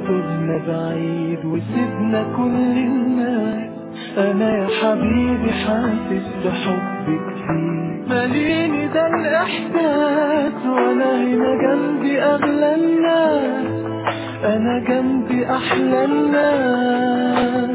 تهنا بعيد وسيبنا كل الناس انا يا حبيبي حاسس بحب كتير ماليني ده الاحساس وانا هنا جنبي اغلى الناس انا جنبي احلى الناس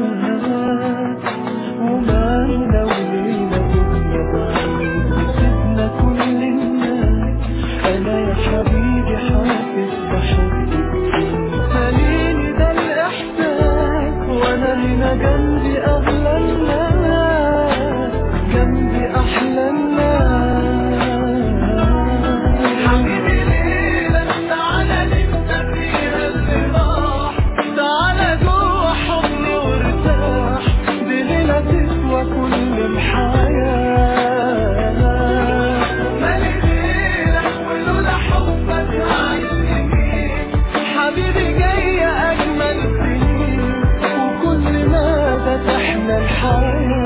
ومالنا ولينا دنيا بعيد وسيبنا كل الناس انا يا حبيبي حاسس بحب كتير ماليني ده الاحساس وانا هنا جنبي اغلى الناس جنبي احلى الناس حبيبي ليلة تعالى ننسى فيها اللي راح تعالى جوه حضني وارتاح دي ليلة تسوى كل الحياة مالي غيرك ولولا حبك عايش يمين حبيبي جاية أجمل سنين وكل مدى تحلى الحياة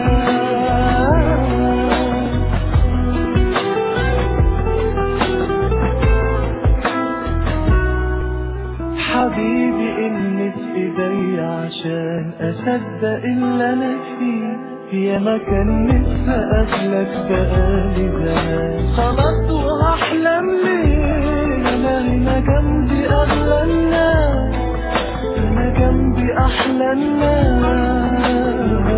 حبيبي إني في إيدي عشان أصدق اللي أنا فيه يا ما كان نفسي أقابلك بقالي زمان خلاص وهحلم ليه أنا هنا جنبي أغلى الناس أنا جنبي أحلى الناس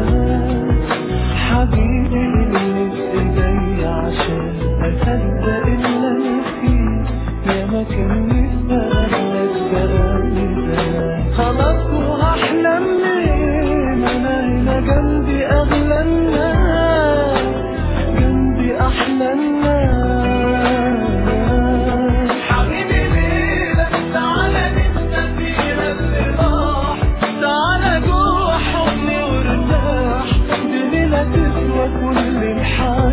حبيبي اللي في إيدي عشان أصدق اللي أنا فيه يا ما كان نفسي أقابلك بقالي زمان خلاص وهحلم ليه ما أنا هنا جنبي أغلى الناس جنبي أحلى الناس حبيبي ليلة تعالى ننسى فيها اللي راح تعالى جوه حضني وارتاح دي ليلة تسوى كل الحياة